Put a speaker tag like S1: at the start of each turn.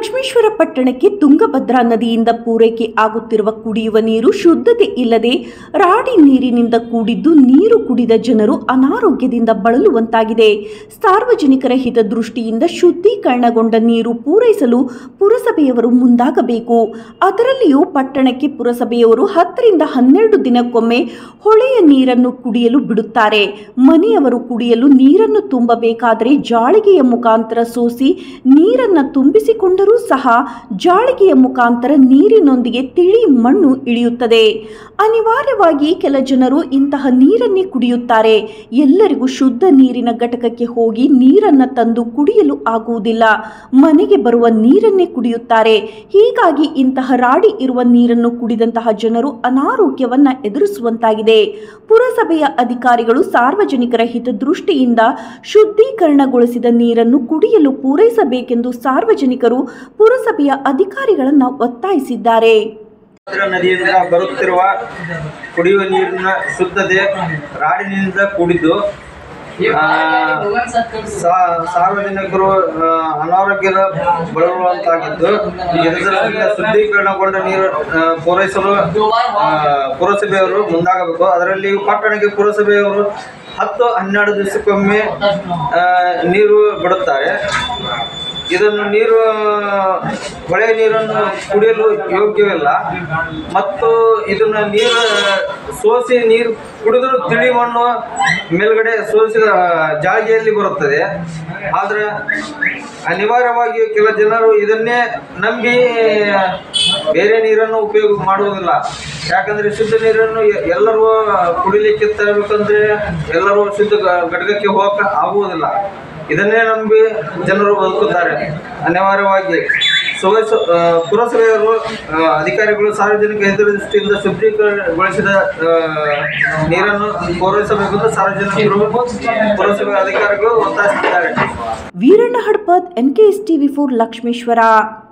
S1: ಲಕ್ಷ್ಮೇಶ್ವರ ಪಟ್ಟಣಕ್ಕೆ ತುಂಗಭದ್ರಾ ನದಿಯಿಂದ ಪೂರೈಕೆ ಆಗುತ್ತಿರುವ ಕುಡಿಯುವ ನೀರು ಶುದ್ಧತೆ ಇಲ್ಲದೆ ರಾಡಿ ನೀರಿನಿಂದ ಕೂಡಿದ್ದು ನೀರು ಕುಡಿದ ಜನರು ಅನಾರೋಗ್ಯದಿಂದ ಬಳಲುವಂತಾಗಿದೆ ಸಾರ್ವಜನಿಕರ ಹಿತದೃಷ್ಟಿಯಿಂದ ಶುದ್ಧೀಕರಣಗೊಂಡ ನೀರು ಪೂರೈಸಲು ಪುರಸಭೆಯವರು ಮುಂದಾಗಬೇಕು ಅದರಲ್ಲಿಯೂ ಪಟ್ಟಣಕ್ಕೆ ಪುರಸಭೆಯವರು ಹತ್ತರಿಂದ ಹನ್ನೆರಡು ದಿನಕ್ಕೊಮ್ಮೆ ಹೊಳೆಯ ನೀರನ್ನು ಕುಡಿಯಲು ಬಿಡುತ್ತಾರೆ ಮನೆಯವರು ಕುಡಿಯಲು ನೀರನ್ನು ತುಂಬಬೇಕಾದರೆ ಜಾಳಿಗೆಯ ಮುಖಾಂತರ ಸೋಸಿ ನೀರನ್ನು ತುಂಬಿಸಿಕೊಂಡರೂ ಸಹ ಜಾಳಿಗೆಯ ಮುಖಾಂತರ ನೀರಿನೊಂದಿಗೆ ತಿಳಿ ಮಣ್ಣು ಇಳಿಯುತ್ತದೆ ಅನಿವಾರ್ಯವಾಗಿ ಕೆಲ ಜನರು ಇಂತಹ ನೀರನ್ನೇ ಕುಡಿಯುತ್ತಾರೆ ಎಲ್ಲರಿಗೂ ಶುದ್ಧ ನೀರಿನ ಘಟಕಕ್ಕೆ ಹೋಗಿ ನೀರನ್ನು ತಂದು ಕುಡಿಯಲು ಆಗುವುದಿಲ್ಲ ಮನೆಗೆ ಬರುವ ನೀರನ್ನೇ ಕುಡಿಯುತ್ತಾರೆ ಹೀಗಾಗಿ ಇಂತಹ ರಾಡಿ ಇರುವ ನೀರನ್ನು ಕುಡಿದಂತಹ ಜನರು ಅನಾರೋಗ್ಯವನ್ನ ಎದುರಿಸುವಂತಾಗಿದೆ ಪುರಸಭೆಯ ಅಧಿಕಾರಿಗಳು ಸಾರ್ವಜನಿಕರ ಹಿತದೃಷ್ಟಿಯಿಂದ ಶುದ್ಧೀಕರಣಗೊಳಿಸಿದ ನೀರನ್ನು ಕುಡಿಯಲು ಪೂರೈಸಬೇಕೆಂದು ಸಾರ್ವಜನಿಕರು ಪುರಸಭೆಯ ಅಧಿಕಾರಿಗಳನ್ನು ಒತ್ತಾಯಿಸಿದ್ದಾರೆ
S2: ತುಂಗಭದ್ರಾ ನದಿಯಿಂದ ಬರುತ್ತಿರುವ ಕುಡಿಯುವ ನೀರಿನ ಶುದ್ಧತೆ ರಾಡಿನಿಂದ ಕೂಡಿದ್ದು ಆ, ಸಾ- ಸಾರ್ವಜನಿಕರು ಆ, ಅನಾರೋಗ್ಯದ ಬಳಲುವಂತಾಗಿದ್ದು ಇದರಿಂದ ಶುದ್ಧೀಕರಣಗೊಂಡ ನೀರು ಆ, ಪೂರೈಸಲು ಆ, ಪುರಸಭೆಯವರು ಮುಂದಾಗಬೇಕು ಅದರಲ್ಲಿ ಪಟ್ಟಣಕ್ಕೆ ಪುರಸಭೆಯವರು ಹತ್ತು ಹನ್ನೆರಡು ದಿವಸಕ್ಕೊಮ್ಮೆ ಆ, ನೀರು ಬಿಡುತ್ತಾರೆ ಇದನ್ನು ನೀರು ಹೊಳೆ ನೀರನ್ನು ಕುಡಿಯಲು ಯೋಗ್ಯವಿಲ್ಲ ಮತ್ತು ಇದನ್ನು ನೀರು ಸೋಸಿ ನೀರು ಕುಡಿದರೂ ತಿಳಿ ಮಣ್ಣು ಮೇಲ್ಗಡೆ ಸೋಸಿದ ಜಾಳಿಗೆಯಲ್ಲಿ ಬರುತ್ತದೆ ಆದರೆ ಅನಿವಾರ್ಯವಾಗಿ ಕೆಲ ಜನರು ಇದನ್ನೇ ನಂಬಿ ಬೇರೆ ನೀರನ್ನು ಉಪಯೋಗ ಮಾಡುವುದಿಲ್ಲ ಯಾಕಂದರೆ ಶುದ್ಧ ನೀರನ್ನು ಎ- ಎಲ್ಲರೂ ಕುಡಿಲಿಕ್ಕೆ ತರಬೇಕಂದ್ರೆ ಎಲ್ಲರೂ ಶುದ್ಧ ಗ- ಘಟಕಕ್ಕೆ ಹೋಗಕ್ಕೆ ಆಗುವುದಿಲ್ಲ ಇದನ್ನೇ ನಂಬಿ ಜನರು ಬದುಕುತ್ತಾರೆ ಅನಿವಾರ್ಯವಾಗಿ ಸುವಸ ಆ, ಪುರಸಭೆಯವರು ಆ, ಅಧಿಕಾರಿಗಳು ಸಾರ್ವಜನಿಕ ಹಿತದೃಷ್ಟಿಯಿಂದ ಶುದ್ಧೀಕರಣಗೊಳಿಸಿದ ಆ, ನೀರನ್ನು ಪೂರೈಸಬೇಕೆಂದು ಸಾರ್ವಜನಿಕರು ಪುರಸಭೆ ಅಧಿಕಾರಿಗಳು ಒತ್ತಾಯಿಸುತ್ತಿದ್ದಾರೆ
S1: Veeranna Hadpad N K S TV for Lakshmeshwar